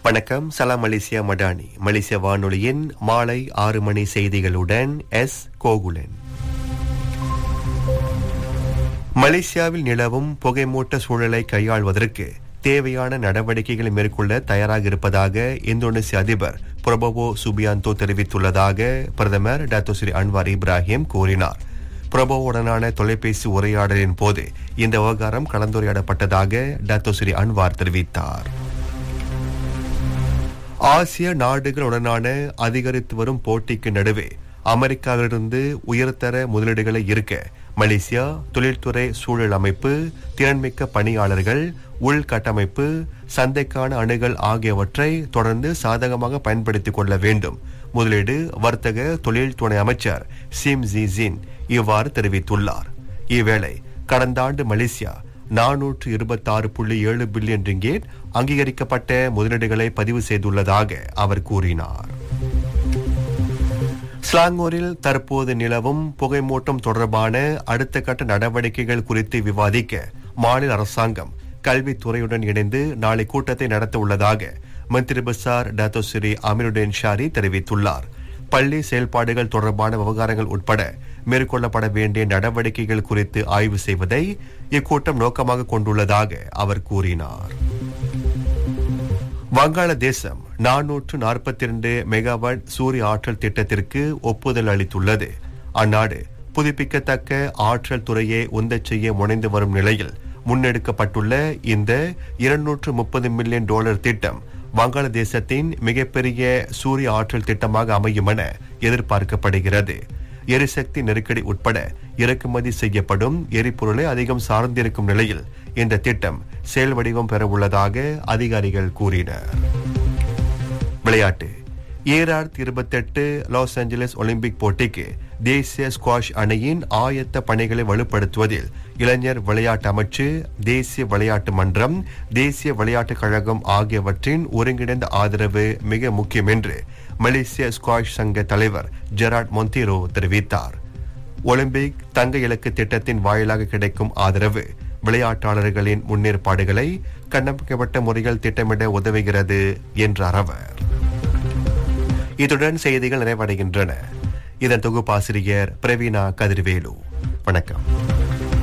வணக்கம் சலாம் மலேசியா மடானி மலேசிய வானொலியின் மாலை ஆறு மணி செய்திகளுடன் எஸ் கோகுலன் மலேசியாவில் நிலவும் புகைமூட்ட சூழலை கையாள்வதற்கு தேவையான நடவடிக்கைகளை மேற்கொள்ள தயாராக இருப்பதாக இந்தோனேசிய அதிபர் பிரபவோ சுபியாந்தோ தெரிவித்துள்ளதாக பிரதமர் டாக்டர் ஸ்ரீ அன்வார் இப்ராஹிம் கூறினார் பிரபோவுடனான தொலைபேசி உரையாடலின் போது இந்த விவகாரம் கலந்துரையாடப்பட்டதாக டாக்டர் ஸ்ரீ அன்வார் தெரிவித்தார் ஆசிய நாடுகளுடனான அதிகரித்து வரும் போட்டிக்கு நடுவே அமெரிக்காவிலிருந்து உயர்தர முதலீடுகளை இருக்க மலேசியா தொழில்துறை சூழல் அமைப்பு திறன்மிக்க பணியாளர்கள் உள்கட்டமைப்பு சந்தைக்கான அணுகல் ஆகியவற்றை தொடர்ந்து சாதகமாக பயன்படுத்திக் கொள்ள வேண்டும் முதலீடு வர்த்தக தொழில் துணை அமைச்சர் சிம் ஜின் இவ்வாறு தெரிவித்துள்ளார் இவ்வேளை கடந்த ஆண்டு மலேசியா நானூற்று இருபத்தாறு புள்ளி ஏழு பில்லியன் ரிங்கேட் அங்கீகரிக்கப்பட்ட முதலீடுகளை பதிவு செய்துள்ளதாக அவர் கூறினார் ஸ்லாங்கூரில் தற்போது நிலவும் புகைமூட்டம் தொடர்பான அடுத்த கட்ட நடவடிக்கைகள் குறித்து விவாதிக்க மாநில அரசாங்கம் கல்வித்துறையுடன் இணைந்து நாளை கூட்டத்தை நடத்த உள்ளதாக மந்திரி பசார் டாத்தோ ஸ்ரீ அமீருடன் ஷாரி தெரிவித்துள்ளார் பள்ளி செயல்பாடுகள் தொடர்பான விவகாரங்கள் உட்பட மேற்கொள்ளப்பட வேண்டிய நடவடிக்கைகள் குறித்து ஆய்வு செய்வதை இக்கூட்டம் நோக்கமாக கொண்டுள்ளதாக அவர் கூறினார் வங்காளதேசம் நானூற்று நாற்பத்தி இரண்டு மெகாவாட் சூரிய ஆற்றல் திட்டத்திற்கு ஒப்புதல் அளித்துள்ளது அந்நாடு புதுப்பிக்கத்தக்க ஆற்றல் துறையை உந்தச் செய்ய முனைந்து வரும் நிலையில் முன்னெடுக்கப்பட்டுள்ள இந்த இருநூற்று முப்பது மில்லியன் டாலர் திட்டம் வங்காளதேசத்தின் மிகப்பெரிய சூரிய ஆற்றல் திட்டமாக அமையும் என எதிர்பார்க்கப்படுகிறது எரிசக்தி நெருக்கடி உட்பட இறக்குமதி செய்யப்படும் எரிபொருளை அதிகம் சார்ந்திருக்கும் நிலையில் இந்த திட்டம் செயல் வடிவம் பெற உள்ளதாக அதிகாரிகள் கூறினர் விளையாட்டு ஈராயிரத்தி இருபத்தெட்டு லாஸ் ஏஞ்சலஸ் ஒலிம்பிக் போட்டிக்கு தேசிய ஸ்குவாஷ் அணியின் ஆயத்த பணிகளை வலுப்படுத்துவதில் இளைஞர் விளையாட்டு அமைச்சு தேசிய விளையாட்டு மன்றம் தேசிய விளையாட்டுக் கழகம் ஆகியவற்றின் ஒருங்கிணைந்த ஆதரவு மிக முக்கியம் என்று மலேசிய ஸ்குவாஷ் சங்க தலைவர் ஜெராட் மொந்தீரோ தெரிவித்தார் ஒலிம்பிக் தங்க இலக்கு திட்டத்தின் வாயிலாக கிடைக்கும் ஆதரவு விளையாட்டாளர்களின் முன்னேற்பாடுகளை கண்ணமைக்கப்பட்ட முறையில் திட்டமிட உதவுகிறது என்றார் அவர் இத்துடன் செய்திகள் நிறைவடைகின்றன இதன் தொகுப்பாசிரியர் பிரவீனா கதிர்வேலு வணக்கம்